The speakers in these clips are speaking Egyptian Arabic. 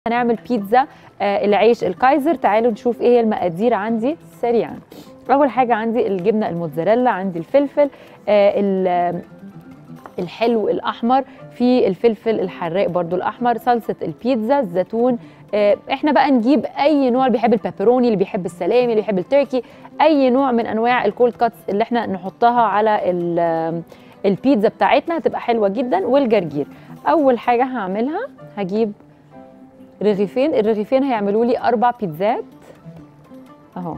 هنعمل بيتزا آه العيش الكايزر تعالوا نشوف ايه هي المقادير عندي سريعا اول حاجه عندي الجبنه الموتزاريلا عندي الفلفل آه الحلو الاحمر في الفلفل الحراق برضو الاحمر صلصه البيتزا الزيتون آه احنا بقى نجيب اي نوع اللي بيحب البيبروني اللي بيحب السلامي اللي بيحب التركي اي نوع من انواع الكولد كاتس اللي احنا نحطها على البيتزا بتاعتنا هتبقى حلوه جدا والجرجير اول حاجه هعملها هجيب رغيفين الرغيفين هيعملوا لي اربع بيتزات اهو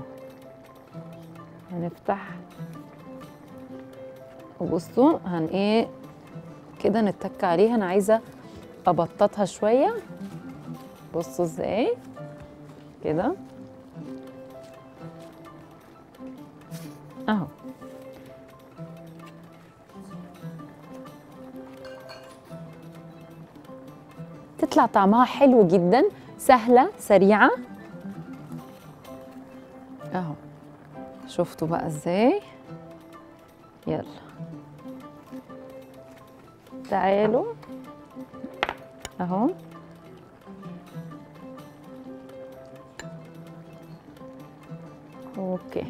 هنفتح وبصوا هن ايه كده نتك عليها انا عايزه ابططها شويه بصوا ازاي كده اهو تطلع طعمها حلو جدا سهلة سريعة اهو شفتوا بقى ازاي يلا تعالوا اهو اوكي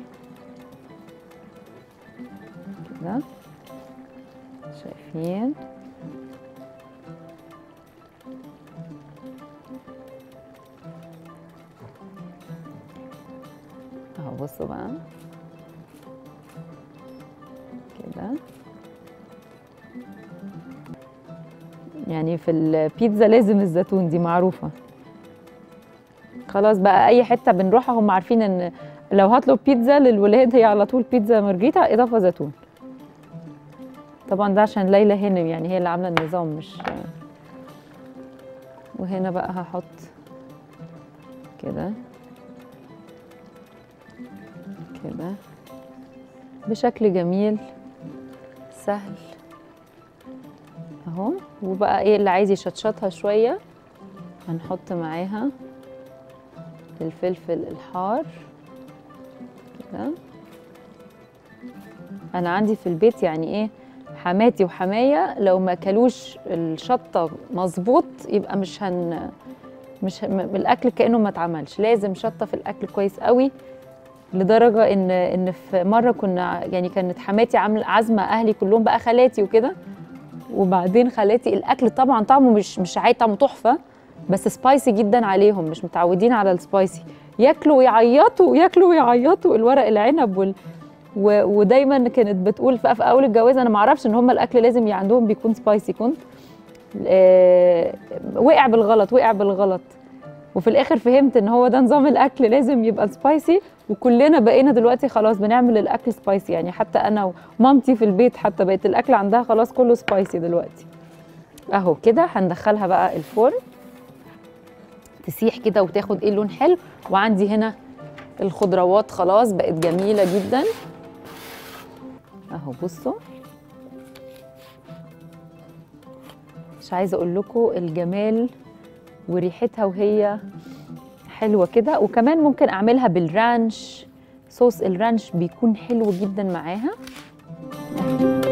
كده شايفين اهو بصوا بقى كده يعني في البيتزا لازم الزيتون دي معروفة خلاص بقى أي حتة بنروحها هم عارفين إن لو هطلب بيتزا للولاد هي على طول بيتزا مارجريتا إضافة زيتون طبعا ده عشان ليلى هانم يعني هي اللي عاملة النظام مش وهنا بقى هحط كده كده بشكل جميل سهل اهو وبقى ايه اللي عايز يشطشطها شويه هنحط معاها الفلفل الحار كده انا عندي في البيت يعني ايه حماتي وحماية لو ما كلوش الشطه مظبوط يبقى مش هن مش ه... الاكل كانه ما اتعملش لازم شطه في الاكل كويس قوي لدرجه ان ان في مره كنا يعني كانت حماتي عامله عازمه اهلي كلهم بقى خالاتي وكده وبعدين خالاتي الاكل طبعا طعمه مش مش عادي طعمه تحفه بس سبايسي جدا عليهم مش متعودين على السبايسي ياكلوا ويعيطوا ياكلوا ويعيطوا الورق العنب وال و... ودايما كانت بتقول في, في اول الجواز انا ما اعرفش ان هم الاكل لازم عندهم بيكون سبايسي كنت آه... وقع بالغلط وقع بالغلط وفي الاخر فهمت ان هو ده نظام الاكل لازم يبقى سبايسي وكلنا بقينا دلوقتي خلاص بنعمل الاكل سبايسي يعني حتى انا ومامتي في البيت حتى بقت الاكل عندها خلاص كله سبايسي دلوقتي اهو كده هندخلها بقى الفرن تسيح كده وتاخد ايه لون حلو وعندي هنا الخضروات خلاص بقت جميله جدا اهو بصوا مش عايزه اقول لكم الجمال وريحتها وهي حلوه كده وكمان ممكن اعملها بالرانش صوص الرانش بيكون حلو جدا معاها